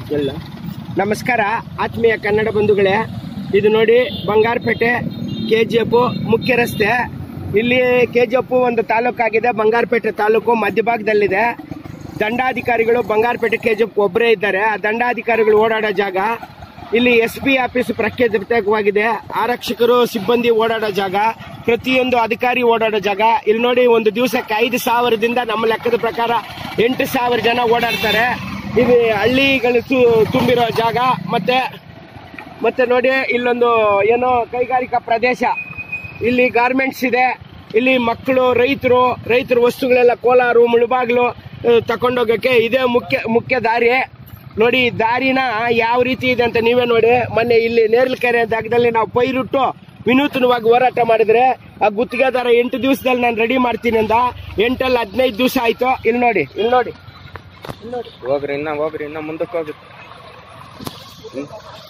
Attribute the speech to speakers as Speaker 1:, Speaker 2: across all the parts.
Speaker 1: ಎಲ್ಲ ನಮಸ್ಕಾರ ಆತ್ಮೀಯ ಕನ್ನಡ ಬಂಧುಗಳೇ ಇದು ನೋಡಿ ಬಂಗಾರಪೇಟೆ ಕೆ ಜಿ ಎಫ್ ಮುಖ್ಯ ರಸ್ತೆ ಇಲ್ಲಿ ಕೆ ಜಿ ಎಫ್ ಒಂದು ತಾಲೂಕಾಗಿದೆ ಬಂಗಾರಪೇಟೆ ತಾಲೂಕು ಮಧ್ಯಭಾಗದಲ್ಲಿದೆ ದಂಡಾಧಿಕಾರಿಗಳು ಬಂಗಾರಪೇಟೆ ಕೆ ಜಿ ಎಫ್ ಒಬ್ಬರೇ ಇದ್ದಾರೆ ಆ ದಂಡಾಧಿಕಾರಿಗಳು ಓಡಾಡೋ ಜಾಗ ಇಲ್ಲಿ ಎಸ್ ಪಿ ಆಫೀಸ್ ಪ್ರತ್ಯೇಕವಾಗಿದೆ ಆರಕ್ಷಕರು ಸಿಬ್ಬಂದಿ ಓಡಾಡೋ ಜಾಗ ಪ್ರತಿಯೊಂದು ಅಧಿಕಾರಿ ಓಡಾಡೋ ಜಾಗ ಇಲ್ಲಿ ನೋಡಿ ಒಂದು ದಿವಸಕ್ಕೆ ಐದು ಸಾವಿರದಿಂದ ನಮ್ಮ ಲೆಕ್ಕದ ಪ್ರಕಾರ ಎಂಟು ಸಾವಿರ ಜನ ಓಡಾಡ್ತಾರೆ ಇದು ಹಳ್ಳಿಗಳು ತು- ತುಂಬಿರೋ ಜಾಗ ಮತ್ತೆ ಮತ್ತೆ ನೋಡಿ ಇಲ್ಲೊಂದು ಏನೋ ಕೈಗಾರಿಕಾ ಪ್ರದೇಶ ಇಲ್ಲಿ ಗಾರ್ಮೆಂಟ್ಸ್ ಇದೆ ಇಲ್ಲಿ ಮಕ್ಕಳು ರೈತರು ರೈತರ ವಸ್ತುಗಳೆಲ್ಲ ಕೋಲಾರು ಮುಳುಬಾಗ್ಲು ಆ, ತಕೊಂಡೋಗಕ್ಕೆ ಇದೇ ಮುಖ್ಯ ಮುಖ್ಯ ದಾರಿ ನೋಡಿ ಈ ದಾರಿನ ಯಾವ ರೀತಿ ಇದೆ ಅಂತ ನೀವೇ ನೋಡಿ ಮೊನ್ನೆ ಇಲ್ಲಿ ನೇರ್ಲಕೆರೆ ಜಾಗದಲ್ಲಿ ನಾವು ಪೈರುಟ್ಟು ವಿನೂತನವಾಗಿ ಹೋರಾಟ ಮಾಡಿದ್ರೆ ಆ ಗುತ್ತಿಗೆದಾರ ಎಂಟು ದಿವಸದಲ್ಲಿ ನಾನು ರೆಡಿ ಮಾಡ್ತೀನಿ ಅಂದ ಎಂಟಲ್ಲಿ ಹದಿನೈದು ದಿವಸ ಆಯ್ತು ಇಲ್ಲಿ ನೋಡಿ ಇಲ್ಲಿ ನೋಡಿ
Speaker 2: ಹೋಗ್ರಿ ಇನ್ನ ಹೋಗ್ರಿ ಇನ್ನ ಮುಂದಕ್ಕೆ ಹೋಗ್ರಿ ಹ್ಮ್.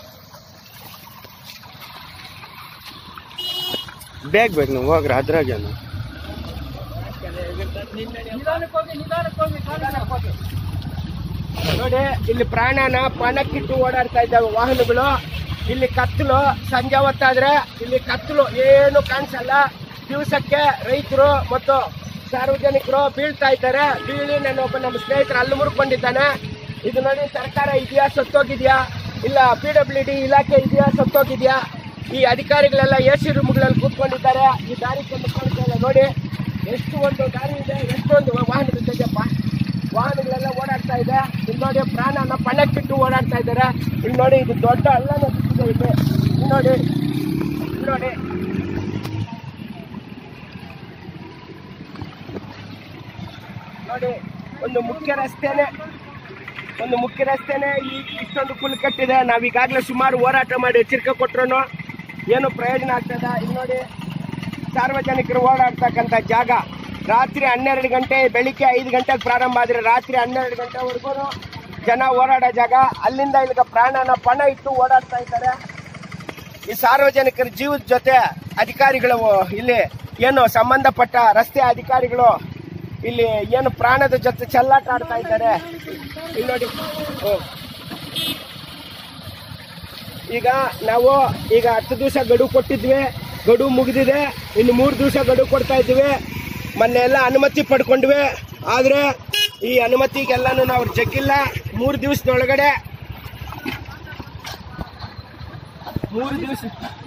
Speaker 2: ಬೇಗ ಬೇಗ ನೀವು ಹೋಗ್ರಿ ಅದ್ರಾಗೇನು
Speaker 1: ನೋಡಿ ಇಲ್ಲಿ ಪ್ರಾಣನ ಪಣಕ್ಕಿಟ್ಟು ಓಡಾಡ್ತಾ ಇದ್ದಾವೆ ವಾಹನಗಳು ಇಲ್ಲಿ ಕತ್ತಲು ಸಂಜೆ ಹೊತ್ತಾದ್ರೆ ಇಲ್ಲಿ ಕತ್ತಲು ಏನು ಕಾಣಿಸಲ್ಲ ದಿವಸಕ್ಕೆ ರೈತರು ಮತ್ತು ಸಾರ್ವಜನಿಕರು ಬೀಳ್ತಾ ಇದ್ದಾರೆ ಬೀಳಿ ನನ್ನ ಒಬ್ಬ ನಮ್ಮ ಸ್ನೇಹಿತರು ಅಲ್ಲಿ ಮುರ್ಕೊಂಡಿದ್ದಾನೆ ಇದು ನೋಡಿ ಸರ್ಕಾರ ಇದೆಯಾ ಸತ್ತೋಗಿದ್ಯಾ ಇಲ್ಲ ಪಿ ಡಬ್ಲ್ಯೂ ಡಿ ಇಲಾಖೆ ಇದೆಯಾ ಸತ್ತೋಗಿದ್ಯಾ ಈ ಅಧಿಕಾರಿಗಳೆಲ್ಲ ಎ ಸಿ ರೂಮ್ಗಳಲ್ಲಿ ಕೂತ್ಕೊಂಡಿದ್ದಾರೆ ಈ ದಾರಿ ಕೊಂಡು ಕಾಣ್ತಾ ಇಲ್ಲ ನೋಡಿ ಎಷ್ಟು ಒಂದು ದಾರಿ ಇದೆ ಎಷ್ಟೊಂದು ವಾಹನಗಳಿದೆಯಪ್ಪ ವಾಹನಗಳೆಲ್ಲ ಓಡಾಡ್ತಾ ಇದೆ ಇಲ್ಲಿ ನೋಡಿ ಪ್ರಾಣನ ಪಣಕ್ಕಿಟ್ಟು ಓಡಾಡ್ತಾ ಇದ್ದಾರೆ ಇಲ್ಲಿ ನೋಡಿ ಇದು ದೊಡ್ಡ ಹಳ್ಳನೇ ಬಿಟ್ಟಿದೆ ಇಲ್ಲಿ ಇಲ್ಲಿ ನೋಡಿ ಇಲ್ಲಿ ನೋಡಿ ನೋಡಿ ಒಂದು ಮುಖ್ಯ ರಸ್ತೆನೆ ಒಂದು ಮುಖ್ಯ ರಸ್ತೆನೆ ಈ ಇಷ್ಟೊಂದು ಕುಲ್ ಕಟ್ಟಿದೆ ನಾವೀಗಾಗಲೇ ಸುಮಾರು ಹೋರಾಟ ಮಾಡಿ ಎಚ್ಚರಿಕೆ ಕೊಟ್ರು ಏನು ಪ್ರಯೋಜನ ಆಗ್ತದ ಇಲ್ಲಿ ನೋಡಿ ಸಾರ್ವಜನಿಕರು ಓಡಾಡ್ತಕ್ಕಂಥ ಜಾಗ ರಾತ್ರಿ ಹನ್ನೆರಡು ಗಂಟೆ ಬೆಳಿಗ್ಗೆ ಐದು ಗಂಟೆಗೆ ಪ್ರಾರಂಭ ಆದರೆ ರಾತ್ರಿ ಹನ್ನೆರಡು ಗಂಟೆವರೆಗೂ ಜನ ಓಡಾಡೋ ಜಾಗ ಅಲ್ಲಿಂದ ಇಲ್ಲಿಗೆ ಪ್ರಾಣನ ಪಣ ಇಟ್ಟು ಓಡಾಡ್ತಾ ಇದ್ದಾರೆ ಈ ಸಾರ್ವಜನಿಕರ ಜೀವದ ಜೊತೆ ಅಧಿಕಾರಿಗಳು ಇಲ್ಲಿ ಏನು ಸಂಬಂಧಪಟ್ಟ ರಸ್ತೆ ಅಧಿಕಾರಿಗಳು ಇಲ್ಲಿ ಏನು ಪ್ರಾಣದ ಜೊತೆ ಚೆಲ್ಲಾಟ ಆಡ್ತಾ ಇದ್ದಾರೆ ಇಲ್ಲಿ ನೋಡಿ ಹ್ಮ್. ಈಗ ನಾವು ಈಗ ಹತ್ತು ದಿವಸ ಗಡುವು ಕೊಟ್ಟಿದ್ವಿ ಗಡುವು ಮುಗಿದಿದೆ ಇನ್ನು ಮೂರು ದಿವಸ ಗಡುವು ಕೊಡ್ತಾ ಇದ್ವಿ ಮೊನ್ನೆ ಎಲ್ಲ ಅನುಮತಿ ಪಡ್ಕೊಂಡ್ವಿ ಆದ್ರೆ ಈ ಅನುಮತಿಗೆಲ್ಲಾನು ನಾವು ಜಗ್ಗಿಲ್ಲ ಮೂರು ದಿವಸದೊಳಗಡೆ ಮೂರು ದಿವಸ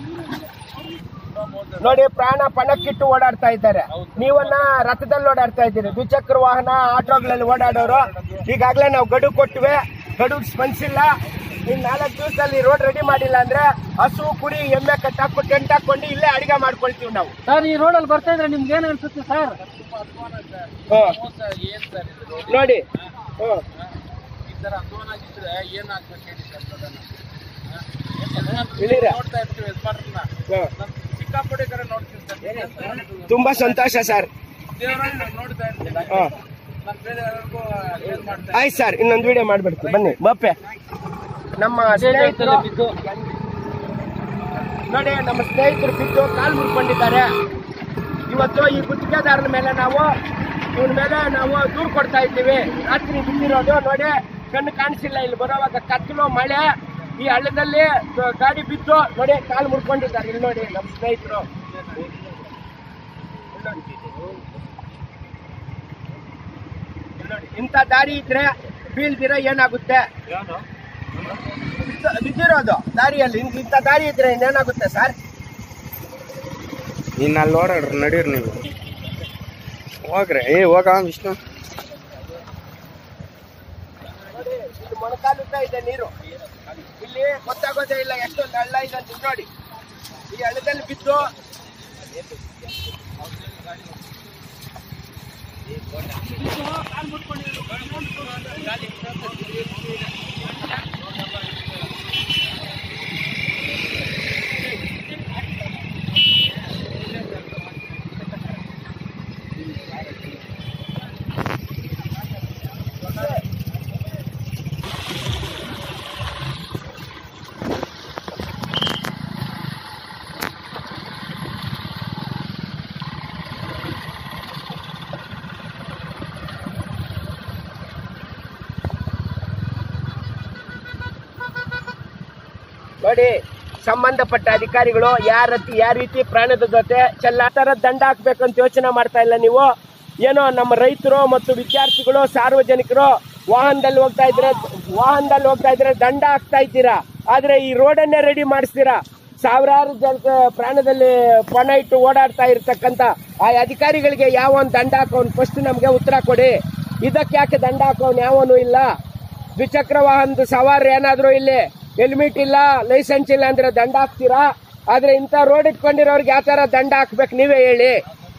Speaker 1: ನೋಡಿ ಪ್ರಾಣ ಪಣಕ್ಕಿಟ್ಟು ಓಡಾಡ್ತಾ ಇದ್ದಾರೆ ನೀವನ್ನ ರಥದಲ್ಲಿ ಓಡಾಡ್ತಾ ಇದ್ದೀರಿ ದ್ವಿಚಕ್ರ ವಾಹನ ಆಟೋಗಳಲ್ಲಿ ಓಡಾಡೋರು ಈಗಾಗಲೇ ನಾವು ಗಡುವು ಕೊಟ್ಟಿವೆ ಗಡುವು ಸ್ಪಂದಿಸಿಲ್ಲ ಇನ್ನು ನಾಲ್ಕು ದಿವಸದಲ್ಲಿ ರೋಡ್ ರೆಡಿ ಮಾಡಿಲ್ಲ ಅಂದ್ರೆ ಹಸು ಕುರಿ ಎಮ್ಮೆ ಕಟ್ಟಾಕು ಟೆಂಟ್ ಹಾಕೊಂಡು ಇಲ್ಲೇ ಅಡಿಗೆ ಮಾಡ್ಕೊಳ್ತೀವಿ ನಾವು
Speaker 3: ಸರ್ ಈ ರೋಡಲ್ಲಿ ಬರ್ತಾ ಇದ್ರೆ ನಿಮ್ಗೆ ಏನ್ ಅನ್ಸುತ್ತೆ ಸರ್
Speaker 1: ಹ್ಮ್. ನೋಡಿ ಹ್ಮ್. ಇಳೀರ? ಹ್ಮ್. ತುಂಬಾ ಸಂತೋಷ ಸರ್ ಆಯ್ತು ಸರ್ ಇನ್ನೊಂದು ವಿಡಿಯೋ ಮಾಡ್ಬಿಡ್ತೀವಿ ಬನ್ನಿ ಬಪ್ಪೆ ನಮ್ಮ ಸ್ನೇಹಿತರು ನೋಡಿ ನಮ್ಮ ಸ್ನೇಹಿತರು ಬಿದ್ದು ಕಾಲು ಮುರ್ಕೊಂಡಿದ್ದಾರೆ ಇವತ್ತು ಈ ಗುತ್ತಿಗೆದಾರನ ಮೇಲೆ ನಾವು ಇವನ ಮೇಲೆ ನಾವು ದೂರು ಕೊಡ್ತಾ ಇದ್ದೀವಿ ರಾತ್ರಿ ಬಿದ್ದಿರೋದು ನೋಡಿ ಕಣ್ಣು ಕಾಣಿಸಿಲ್ಲ ಇಲ್ಲಿ ಬರೋವಾಗ ಕತ್ತಲು ಮಳೆ ಈ ಹಳ್ಳದಲ್ಲಿ ಗ- ಗಾಡಿ ಬಿದ್ದು ನೋಡಿ ಕಾಲು ಮುರ್ಕೊಂಡಿದ್ದಾರೆ ಇಲ್ಲಿ ನೋಡಿ ನಮ್ಮ ಸ್ನೇಹಿತರು ಇಲ್ಲಿ ನೋಡಿ ಇಂಥ ದಾರಿ ಇದ್ರೆ ಬೀಳ್ದಿರ ಏನಾಗುತ್ತೆ ಬಿದ್ದು- ಬಿದ್ದಿರೋದು ದಾರಿಯಲ್ಲಿ ಇಂಥ- ಇಂಥ ದಾರಿ ಇದ್ರೆ ಇನ್ನೇನಾಗುತ್ತೆ ಸರ್
Speaker 2: ಇನ್ನು ಅಲ್ಲಿ ಓಡಾಡ್ರಿ ನಡೀರಿ ನೀವು ಹೋಗ್ರಿ ಏ ಹೋಗ ವಿಷ್ಣು
Speaker 1: ನೋಡಿ ಇಲ್ಲಿ ಮೊಣಕಾಲುದ್ದ ಇದೆ ನೀರು ಇಲ್ಲಿ ಗೊತ್ತಾಗೋದೇ ಇಲ್ಲ ಎಷ್ಟೊಂದು ಹಳ್ಳ ಇದೆ ಅಂತ ನೋಡಿ ಈ ಹಳ್ಳದಲ್ಲಿ ಬಿದ್ದು ನೋಡಿ ಸಂಬಂಧಪಟ್ಟ ಅಧಿಕಾರಿಗಳು ಯಾರ ಯಾವ ರೀತಿ ಪ್ರಾಣದ ಜೊತೆ ಚೆಲ್ಲಾಟರ ದಂಡ ಹಾಕ್ಬೇಕಂತ ಯೋಚನೆ ಮಾಡ್ತಾ ಇಲ್ಲ ನೀವು ಏನೋ ನಮ್ಮ ರೈತರು ಮತ್ತು ವಿದ್ಯಾರ್ಥಿಗಳು ಸಾರ್ವಜನಿಕರು ವಾಹನದಲ್ಲಿ ಹೋಗ್ತಾ ಇದ್ರೆ ವಾಹನದಲ್ಲಿ ಹೋಗ್ತಾ ಇದ್ರೆ ದಂಡ ಹಾಕ್ತಾ ಇದ್ದೀರಾ ಆದ್ರೆ ಈ ರೋಡನ್ನೇ ರೆಡಿ ಮಾಡಿಸ್ತೀರಾ ಸಾವಿರಾರು ಜನ ಪ್ರಾಣದಲ್ಲಿ ಪಣ ಇಟ್ಟು ಓಡಾಡ್ತಾ ಇರ್ತಕ್ಕಂಥ ಆ ಅಧಿಕಾರಿಗಳಿಗೆ ಯಾವ ಒಂದು ದಂಡ ಹಾಕೋನ್ ಫಸ್ಟ್ ನಮ್ಗೆ ಉತ್ತರ ಕೊಡಿ ಇದಕ್ಕೆ ಯಾಕೆ ದಂಡ ಹಾಕೋನ್ ಯಾವನು ಇಲ್ಲ ದ್ವಿಚಕ್ರ ವಾಹನದ ಸವಾರ ಏನಾದ್ರು ಇಲ್ಲಿ ಹೆಲ್ಮೆಟ್ ಇಲ್ಲ ಲೈಸೆನ್ಸ್ ಇಲ್ಲ ಅಂದ್ರೆ ದಂಡ ಹಾಕ್ತೀರಾ ಆದ್ರೆ ಇಂಥ ರೋಡ್ ಇಟ್ಕೊಂಡಿರೋರ್ಗೆ ಯಾವ ತರ ದಂಡ ಹಾಕ್ಬೇಕು ನೀವೇ ಹೇಳಿ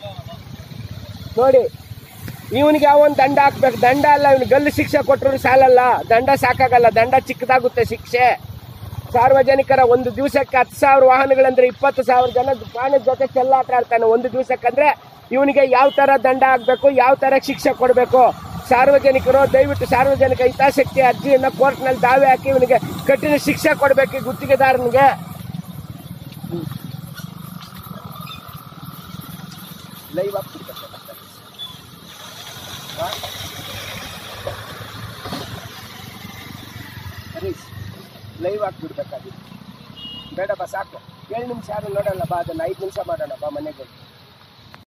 Speaker 1: ನೋಡಿ ಇವನಿಗೆ ಯಾವೊಂದು ದಂಡ ಹಾಕ್ಬೇಕು ದಂಡ ಅಲ್ಲ ಇವನು ಗಲ್ಲು ಶಿಕ್ಷೆ ಕೊಟ್ಟರು ಸಾಲಲ್ಲ ದಂಡ ಸಾಕಾಗಲ್ಲ ದಂಡ ಚಿಕ್ಕದಾಗುತ್ತೆ ಶಿಕ್ಷೆ ಸಾರ್ವಜನಿಕರ ಒಂದು ದಿವಸಕ್ಕೆ ಹತ್ತು ಸಾವಿರ ವಾಹನಗಳಂದ್ರೆ ಇಪ್ಪತ್ತು ಸಾವಿರ ಜನ ಪ್ರಾಣದ ಜೊತೆ ಚೆಲ್ಲಾಟ ಆಡ್ತಾನೆ ಒಂದು ದಿವಸಕ್ಕಂದ್ರೆ ಇವನಿಗೆ ಯಾವ ತರ ದಂಡ ಹಾಕ್ಬೇಕು ಯಾವ ತರ ಶಿಕ್ಷೆ ಕೊಡಬೇಕು ಸಾರ್ವಜನಿಕರು ದಯವಿಟ್ಟು ಸಾರ್ವಜನಿಕ ಹಿತಾಸಕ್ತಿ ಅರ್ಜಿಯನ್ನ ಕೋರ್ಟ್ನಲ್ಲಿ ದಾವೆ ಹಾಕಿ ಇವನಿಗೆ ಕಠಿಣ ಶಿಕ್ಷೆ ಕೊಡಬೇಕು ಈ ಗುತ್ತಿಗೆದಾರನಿಗೆ ಲೈವ್ ಆಗ್ತಿರ್ಬೇಕು ಹರೀಶ್ ಲೈವ್ ಆಗ್ಬಿಡ್ಬೇಕಾಗಿತ್ತು ಬೇಡ ಬಾ ಸಾಕು ಏಳು ನಿಮಿಷ ಯಾರು ನೋಡಲ್ಲ ಬಾ ಅದನ್ನ ಐದು ನಿಮಿಷ ಮಾಡೋಣ ಬಾ ಮನೆಗೆ ಹೋಗಿ